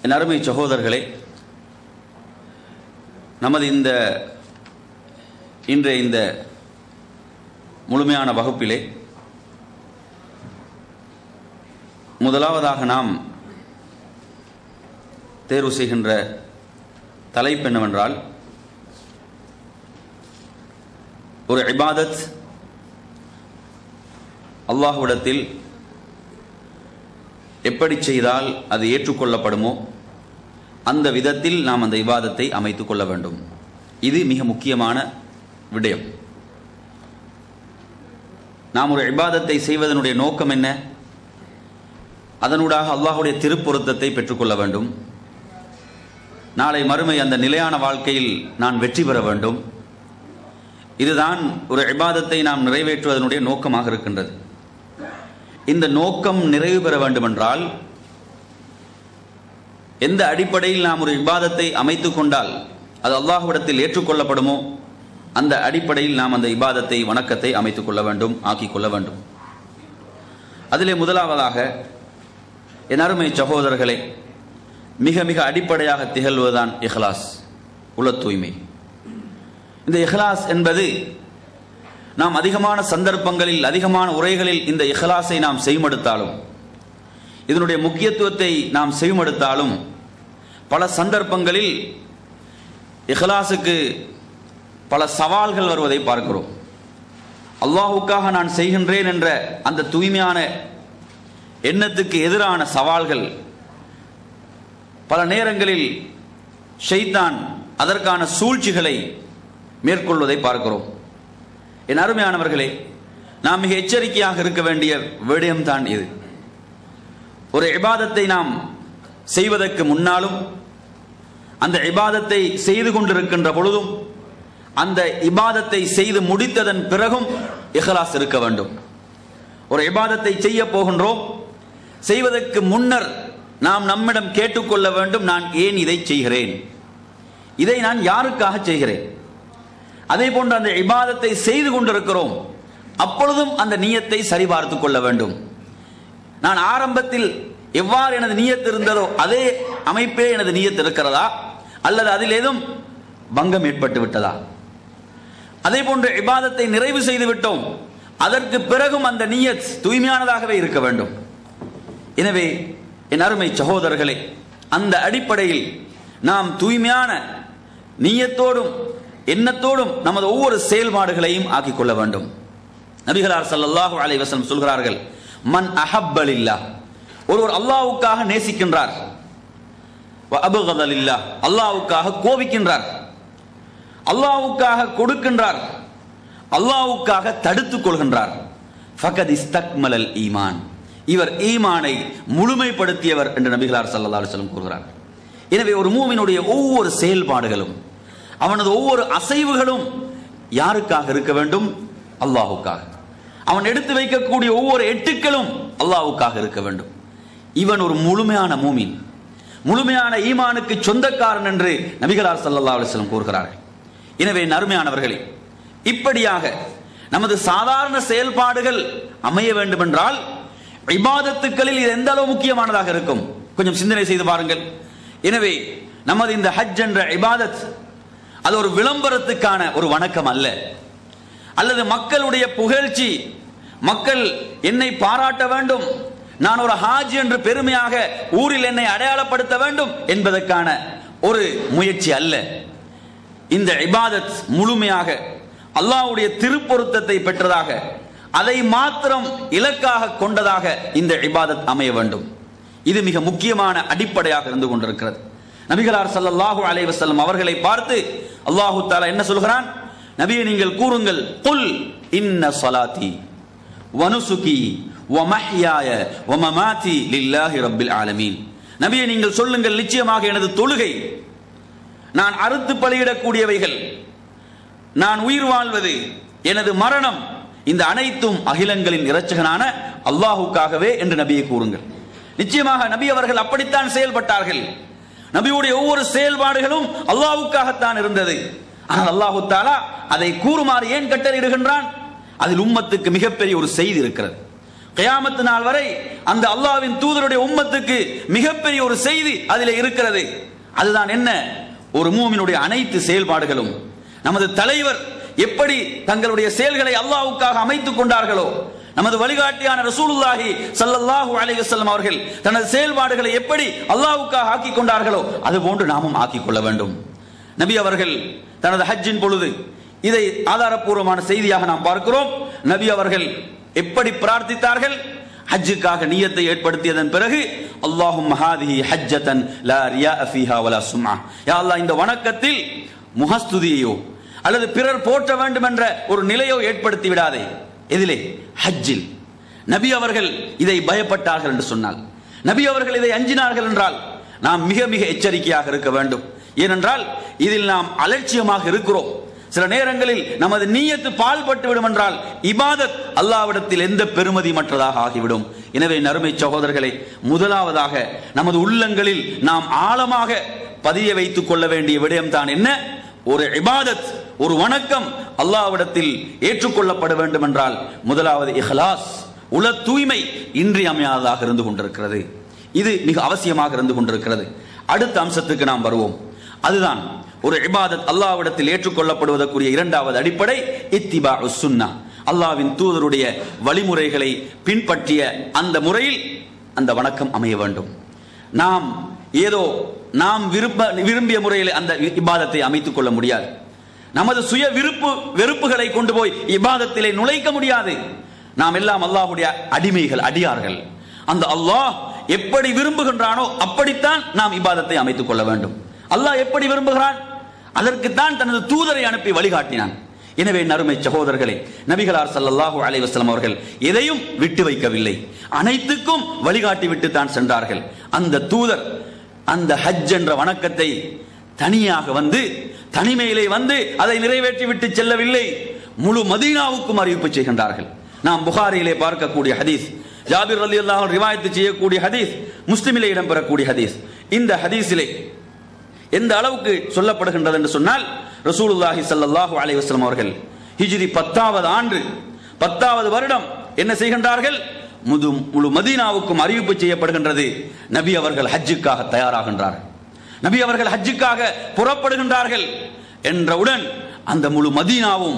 என் அருமை சகோதரர்களே நமது இந்த இன்றைய இந்த முழுமையான வகுப்பிலே முதலாவதாக நாம் தேர்வு செய்கின்ற தலைப்பு என்னவென்றால் ஒரு இபாதத் அல்லாஹ்விடத்தில் எப்படி செய்தால் அது ஏற்றுக்கொள்ளப்படுமோ அந்த விதத்தில் நாம் அந்த இபாதத்தை அமைத்துக் கொள்ள வேண்டும் இது மிக முக்கியமான விடயம் நாம் ஒரு இபாதத்தை செய்வதனுடைய நோக்கம் என்ன அதனூடாக அல்லாஹுடைய திருப்பொருத்தத்தை பெற்றுக்கொள்ள வேண்டும் நாளை மறுமை அந்த நிலையான வாழ்க்கையில் நான் வெற்றி பெற வேண்டும் இதுதான் ஒரு இபாதத்தை நாம் நிறைவேற்றுவதனுடைய நோக்கமாக இருக்கின்றது இந்த நோக்கம் நிறைவு பெற வேண்டுமென்றால் எந்த அடிப்படையில் நாம் ஒரு இபாதத்தை அமைத்துக் கொண்டால் அது அல்லாஹ்விடத்தில் ஏற்றுக்கொள்ளப்படுமோ அந்த அடிப்படையில் நாம் அந்த இபாதத்தை வணக்கத்தை அமைத்துக் கொள்ள வேண்டும் ஆக்கிக் கொள்ள வேண்டும் அதிலே முதலாவதாக என் அருமை சகோதரர்களே மிக மிக அடிப்படையாக திகழ்வதுதான் இஹ்லாஸ் உள தூய்மை இந்த இஹ்லாஸ் என்பது நாம் அதிகமான சந்தர்ப்பங்களில் அதிகமான உரைகளில் இந்த இஹ்லாஸை நாம் செய்மடுத்தாலும் இதனுடைய முக்கியத்துவத்தை நாம் செய்மடுத்தாலும் பல சந்தர்ப்பங்களில் இஹ்லாஸுக்கு பல சவால்கள் வருவதை பார்க்கிறோம் அல்லாஹுக்காக நான் செய்கின்றேன் என்ற அந்த தூய்மையான எண்ணத்துக்கு எதிரான சவால்கள் பல நேரங்களில் ஷைத்தான் அதற்கான சூழ்ச்சிகளை மேற்கொள்வதை பார்க்கிறோம் என் அருமையானவர்களே நாம் மிக எச்சரிக்கையாக இருக்க வேண்டிய விடயம்தான் இது ஒரு இபாதத்தை நாம் செய்வதற்கு முன்னாலும் அந்த இபாதத்தை செய்து கொண்டிருக்கின்ற பொழுதும் அந்த இபாதத்தை செய்து முடித்ததன் பிறகும் இஹ்லாஸ் இருக்க வேண்டும் ஒரு இபாதத்தை செய்ய போகின்றோம் செய்வதற்கு முன்னர் நாம் நம்மிடம் கேட்டுக்கொள்ள வேண்டும் நான் ஏன் இதை செய்கிறேன் இதை நான் யாருக்காக செய்கிறேன் அதே போன்று அந்த இபாதத்தை செய்து கொண்டிருக்கிறோம் அப்பொழுதும் அந்த நீயத்தை சரிபார்த்துக் கொள்ள வேண்டும் நான் ஆரம்பத்தில் எவ்வாறு எனது நீயத்து இருந்ததோ அதே அமைப்பே எனது நீயத்து இருக்கிறதா அல்லது அதில் ஏதும் பங்கம் ஏற்பட்டு விட்டதா அதே போன்று இபாதத்தை நிறைவு செய்து விட்டோம் அதற்கு பிறகும் அந்த நீயத் தூய்மையானதாகவே இருக்க வேண்டும் எனவே என் அருமை சகோதரர்களே அந்த அடிப்படையில் நாம் தூய்மையான நீயத்தோடும் எண்ணத்தோடும் நமது ஒவ்வொரு செயல்பாடுகளையும் ஆக்கிக் கொள்ள வேண்டும் நபிகளார் சல்லல்லாஹு அலைஹி வஸல்லம் சொல்கிறார்கள் மன் அஹப்பலில்லா ஒருவர் அல்லாஹ்வுக்காக நேசிக்கின்றார் வ அபகதலில்லா அல்லாஹ்வுக்காக கோபிக்கின்றார் அல்லாஹ்வுக்காக கொடுக்கின்றார் அல்லாஹ்வுக்காக தடுத்துக் கொள்கின்றார் ஃபகத் இஸ்தக்மலல் ஈமான் இவர் ஈமானை முழுமைப்படுத்தியவர் என்று நபிகளார் சல்லல்லாஹு அலைஹி வஸல்லம் கூறுகிறார் எனவே ஒரு மூமினுடைய ஒவ்வொரு செயல்பாடுகளும் அவனது ஒவ்வொரு அசைவுகளும் யாருக்காக இருக்க வேண்டும் அல்லாஹுக்காக அவன் எடுத்து வைக்கக்கூடிய ஒவ்வொரு எட்டுக்களும் அல்லாஹுக்காக இருக்க வேண்டும் இவன் ஒரு முழுமையான மூமின் முழுமையான ஈமானுக்கு சொந்தக்காரன் என்று நபிகளார் சல்லா அலிஸ்லம் கூறுகிறார்கள் எனவே நறுமையானவர்களே இப்படியாக நமது சாதாரண செயல்பாடுகள் அமைய வேண்டும் என்றால் இபாதத்துக்களில் இது எந்த அளவு முக்கியமானதாக இருக்கும் கொஞ்சம் சிந்தனை செய்து பாருங்கள் எனவே நமது இந்த ஹஜ் என்ற இபாதத் அது ஒரு விளம்பரத்துக்கான ஒரு வணக்கம் அல்ல அல்லது மக்களுடைய புகழ்ச்சி மக்கள் என்னை பாராட்ட வேண்டும் நான் ஒரு ஹாஜ் என்று பெருமையாக ஊரில் என்னை அடையாளப்படுத்த வேண்டும் என்பதற்கான ஒரு முயற்சி அல்ல இந்த இபாதத் முழுமையாக அல்லாஹ்வுடைய திருப்பொருத்தத்தை பெற்றதாக அதை மாத்திரம் இலக்காக கொண்டதாக இந்த இபாதத் அமைய வேண்டும் இது மிக முக்கியமான அடிப்படையாக இருந்து கொண்டிருக்கிறது நபிகளார் ஸல்லல்லாஹு அலைஹி வஸல்லம் அவர்களை பார்த்து அல்லாஹு தஆலா என்ன சொல்கிறான் நபியை நீங்கள் கூறுங்கள் குல் இன்ன ஸலாத்தி வனுசுகி வமஹ்யாய வமமாதி லில்லாஹி ரப்பில் ஆலமீன் நபியை நீங்கள் சொல்லுங்கள் நிச்சயமாக எனது தொழுகை நான் அறுத்து பலியிடக்கூடியவைகள் நான் உயிர் வாழ்வது எனது மரணம் இந்த அனைத்தும் அகிலங்களின் இரட்சகனான அல்லாஹுக்காகவே என்று நபியை கூறுங்கள் நிச்சயமாக நபி அவர்கள் அப்படித்தான் செயல்பட்டார்கள் நபியுடைய ஒவ்வொரு செயல்பாடுகளும் அல்லாஹுக்காகத்தான் இருந்தது ஆனால் அல்லாஹு தாலா அதை கூறுமாறு ஏன் கட்டளையிடுகின்றான் அதில் உம்மத்துக்கு மிகப்பெரிய ஒரு செய்தி இருக்கிறது கியாமத்து நாள் வரை அந்த அல்லாஹ்வின் தூதருடைய உம்மத்துக்கு மிகப்பெரிய ஒரு செய்தி அதில் இருக்கிறது அதுதான் என்ன ஒரு மூமினுடைய அனைத்து செயல்பாடுகளும் நமது தலைவர் எப்படி தங்களுடைய செயல்களை அல்லாஹ்வுக்காக அமைத்துக் கொண்டார்களோ நமது வழிகாட்டியான ரசூலுல்லாஹி ஸல்லல்லாஹு அலைஹி வஸல்லம் அவர்கள் தனது செயல்பாடுகளை எப்படி அல்லாஹ்வுக்காக ஆக்கிக் கொண்டார்களோ அதுபோன்று நாமும் ஆக்கிக் கொள்ள வேண்டும் நபி அவர்கள் தனது ஹஜ்ஜின் பொழுது இதை ஆதாரப்பூர்வமான செய்தியாக நாம் பார்க்கிறோம் நபி அவர்கள் எப்படி பிரார்த்தித்தார்கள் ஹஜ்ஜுக்காக நியத்தை ஏற்படுத்தியதன் பிறகு அல்லாஹும் மஹாதிஹி ஹஜ்ஜத்தன் லா ரியா ஃபீஹா வலா சும்ஆ யா அல்லாஹ் இந்த வணக்கத்தில் முகஸ்துதியையோ அல்லது பிறர் போற்ற வேண்டும் என்ற ஒரு நிலையோ ஏற்படுத்தி விடாதே எதிலே ஹஜ்ஜில் நபி அவர்கள் இதை பயப்பட்டார்கள் என்று சொன்னால் நபி அவர்கள் இதை அஞ்சினார்கள் என்றால் நாம் மிக மிக எச்சரிக்கையாக இருக்க வேண்டும் ஏனென்றால் இதில் நாம் அலட்சியமாக இருக்கிறோம் சில நேரங்களில் நமது நீயத்து பால்பட்டு விடும் என்றால் இபாதத் அல்லாவிடத்தில் எந்த பெருமதி மற்றதாக ஆகிவிடும் எனவே நறுமை சகோதரர்களை முதலாவதாக நமது உள்ளங்களில் நாம் ஆழமாக பதிய வைத்துக் கொள்ள வேண்டிய விடயம்தான் என்ன ஒரு இபாதத் ஒரு வணக்கம் அல்லாவிடத்தில் ஏற்றுக்கொள்ளப்பட வேண்டும் என்றால் முதலாவது இஹ்லாஸ் உல தூய்மை இன்றியமையாததாக இருந்து கொண்டிருக்கிறது இது மிக அவசியமாக இருந்து கொண்டிருக்கிறது அடுத்த அம்சத்துக்கு நாம் வருவோம் அதுதான் ஒரு இபாதத் அல்லாவிடத்தில் ஏற்றுக்கொள்ளப்படுவதற்குரிய இரண்டாவது அடிப்படை இத்திபா சுன்னா அல்லாவின் தூதருடைய வழிமுறைகளை பின்பற்றிய அந்த முறையில் அந்த வணக்கம் அமைய வேண்டும் நாம் ஏதோ நாம் விருப்ப விரும்பிய முறையில் அந்த இபாதத்தை அமைத்துக் கொள்ள முடியாது நமது சுய விருப்பு வெறுப்புகளை கொண்டு போய் இபாதத்திலே நுழைக்க முடியாது நாம் எல்லாம் அல்லாஹ்வுடைய அடிமைகள் அடியார்கள் அந்த அல்லாஹ் எப்படி விரும்புகின்றானோ அப்படித்தான் நாம் இபாதத்தை அமைத்துக் கொள்ள வேண்டும் அல்லாஹ் எப்படி விரும்புகிறான் அதற்குத்தான் தனது தூதரை அனுப்பி வழிகாட்டினான் எனவே நறுமை சகோதரர்களே நபிகளார் ஸல்லல்லாஹு அலைஹி வஸல்லம் அவர்கள் எதையும் விட்டு வைக்கவில்லை அனைத்துக்கும் வழிகாட்டி விட்டு தான் சென்றார்கள் அந்த தூதர் அந்த ஹஜ் என்ற வணக்கத்தை தனியாக வந்து தனிமையிலே வந்து அதை நிறைவேற்றி விட்டு செல்லவில்லை முழு மதீனாவுக்கும் அறிவிப்பு செய்கின்றார்கள் நாம் புகாரியிலே பார்க்கக்கூடிய ஹதீஸ் ஜாபிர் ரலி அல்லாஹ் ரிவாயத்து செய்யக்கூடிய ஹதீஸ் முஸ்லிமிலே இடம்பெறக்கூடிய ஹதீஸ் இந்த ஹதீஸிலே எந்த அளவுக்கு சொல்லப்படுகின்றது என்று சொன்னால் ரசூலுல்லாஹி ஸல்லல்லாஹு அலைஹி வஸல்லம் அவர்கள் ஹிஜ்ரி பத்தாவது ஆண்டு பத்தாவது வருடம் என்ன செய்கின்றார்கள் முது முழு மதீனாவுக்கும் அறிவிப்பு செய்யப்படுகின்றது நபி அவர்கள் ஹஜ்ஜுக்காக தயாராகின்றார் நபி அவர்கள் ஹஜ்ஜுக்காக புறப்படுகின்றார்கள் என்றவுடன் அந்த முழு மதீனாவும்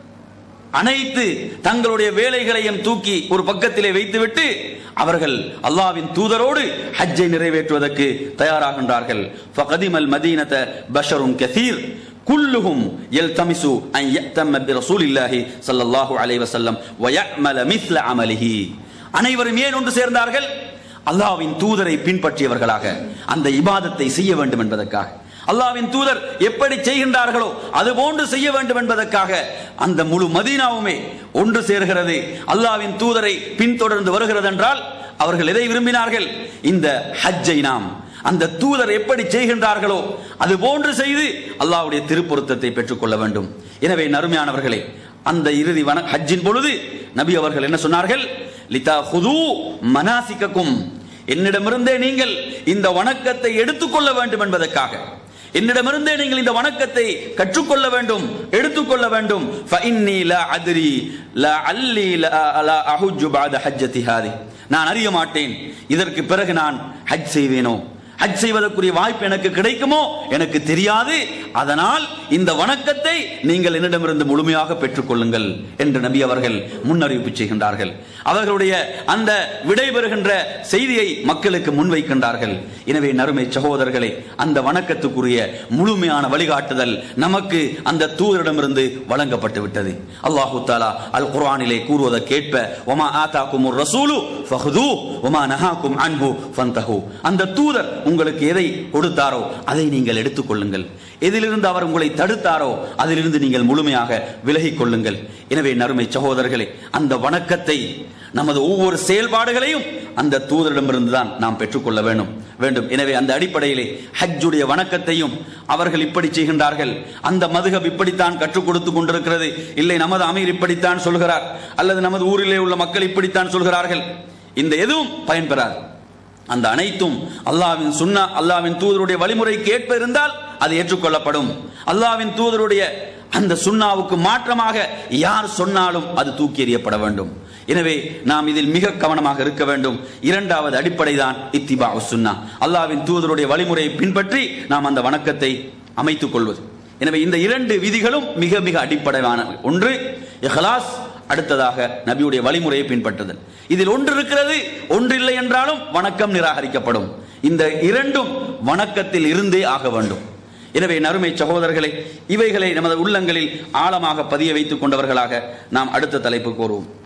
அனைத்து தங்களுடைய வேலைகளையும் தூக்கி ஒரு பக்கத்திலே வைத்துவிட்டு அவர்கள் அல்லாவின் தூதரோடு ஹஜ்ஜை நிறைவேற்றுவதற்கு தயாராகின்றார்கள் ஃபகதிமல் மதீனத பஷரும் கசீர் குல்லுஹும் யல்தமிசு அன் யத்தம்ம பிரசூலில்லாஹி ஸல்லல்லாஹு அலைஹி வஸல்லம் வயஅமல மிஸ்ல அமலிஹி அனைவரும் ஏன் ஒன்று சேர்ந்தார்கள் அல்லாவின் தூதரை பின்பற்றியவர்களாக அந்த இபாதத்தை செய்ய வேண்டும் என்பதற்காக அல்லாவின் தூதர் எப்படி செய்கின்றார்களோ அது போன்று செய்ய வேண்டும் என்பதற்காக அந்த முழு மதீனாவுமே ஒன்று சேர்கிறது அல்லாவின் தூதரை பின்தொடர்ந்து வருகிறது என்றால் அவர்கள் எதை விரும்பினார்கள் இந்த ஹஜ்ஜை நாம் அந்த தூதர் எப்படி செய்கின்றார்களோ அது போன்று செய்து அல்லாஹ்வுடைய திருப்பொருத்தத்தை பெற்றுக்கொள்ள வேண்டும் எனவே நறுமையானவர்களே அந்த இறுதி வன ஹஜ்ஜின் பொழுது நபி அவர்கள் என்ன சொன்னார்கள் லிதா ஹுது மனாசிக்கக்கும் என்னிடமிருந்தே நீங்கள் இந்த வணக்கத்தை எடுத்துக்கொள்ள வேண்டும் என்பதற்காக என்னிடமிருந்தே நீங்கள் இந்த வணக்கத்தை கற்றுக்கொள்ள வேண்டும் எடுத்துக்கொள்ள வேண்டும் ஃபஇன்னி லா அத்ரி லா அல்லி லா லா அஹுஜ்ஜு பஅத ஹஜ்ஜதி ஹாதி நான் அறிய மாட்டேன் இதற்கு பிறகு நான் ஹஜ் செய்வேனோ ஹஜ் செய்வதற்குரிய வாய்ப்பு எனக்கு கிடைக்குமோ எனக்கு தெரியாது அதனால் இந்த வணக்கத்தை நீங்கள் என்னிடமிருந்து முழுமையாக பெற்றுக்கொள்ளுங்கள் என்று நபி அவர்கள் முன்னறிவிப்பு செய்கின்றார்கள் அவர்களுடைய அந்த விடைபெறுகின்ற செய்தியை மக்களுக்கு முன்வைக்கின்றார்கள் எனவே நறுமை சகோதரர்களே அந்த வணக்கத்துக்குரிய முழுமையான வழிகாட்டுதல் நமக்கு அந்த தூதரிடமிருந்து வழங்கப்பட்டு விட்டது அல்லாஹு தாலா அல் குர்ஆனிலே கூறுவதை கேட்ப ஒமா ஆதாக்கும் ரசூலு ஃபஹ்து ஒமா நஹாக்கும் அன்பு ஃபந்தஹு அந்த தூதர் உங்களுக்கு எதை கொடுத்தாரோ அதை நீங்கள் எடுத்துக்கொள்ளுங்கள் எதிலிருந்து அவர் உங்களை தடுத்தாரோ அதிலிருந்து நீங்கள் முழுமையாக விலகிக் கொள்ளுங்கள் எனவே நறுமை சகோதரர்களே அந்த வணக்கத்தை நமது ஒவ்வொரு செயல்பாடுகளையும் அந்த தூதரிடமிருந்து தான் நாம் பெற்றுக்கொள்ள வேண்டும் வேண்டும் எனவே அந்த அடிப்படையிலே ஹஜ்ஜுடைய வணக்கத்தையும் அவர்கள் இப்படி செய்கின்றார்கள் அந்த மதுகப் இப்படித்தான் கற்றுக் கொடுத்து கொண்டிருக்கிறது இல்லை நமது அமீர் இப்படித்தான் சொல்கிறார் அல்லது நமது ஊரிலே உள்ள மக்கள் இப்படித்தான் சொல்கிறார்கள் இந்த எதுவும் பயன்பெறாது அந்த அனைத்தும் அல்லாவின் சுன்னா அல்லாவின் தூதருடைய வழிமுறைக்கு ஏற்ப இருந்தால் அது ஏற்றுக்கொள்ளப்படும் அல்லாவின் தூதருடைய அந்த சுன்னாவுக்கு மாற்றமாக யார் சொன்னாலும் அது தூக்கி எறியப்பட வேண்டும் எனவே நாம் இதில் மிக கவனமாக இருக்க வேண்டும் இரண்டாவது அடிப்படை தான் இத்திபா சுன்னா அல்லாவின் தூதருடைய வழிமுறையை பின்பற்றி நாம் அந்த வணக்கத்தை அமைத்துக் கொள்வது எனவே இந்த இரண்டு விதிகளும் மிக மிக அடிப்படையானவை ஒன்று இஹ்லாஸ் அடுத்ததாக நபியுடைய வழிமுறையை பின்பற்றுதல் இதில் ஒன்று இருக்கிறது ஒன்று இல்லை என்றாலும் வணக்கம் நிராகரிக்கப்படும் இந்த இரண்டும் வணக்கத்தில் இருந்தே ஆக வேண்டும் எனவே நறுமை சகோதரர்களே இவைகளை நமது உள்ளங்களில் ஆழமாக பதிய வைத்துக் கொண்டவர்களாக நாம் அடுத்த தலைப்பு கோருவோம்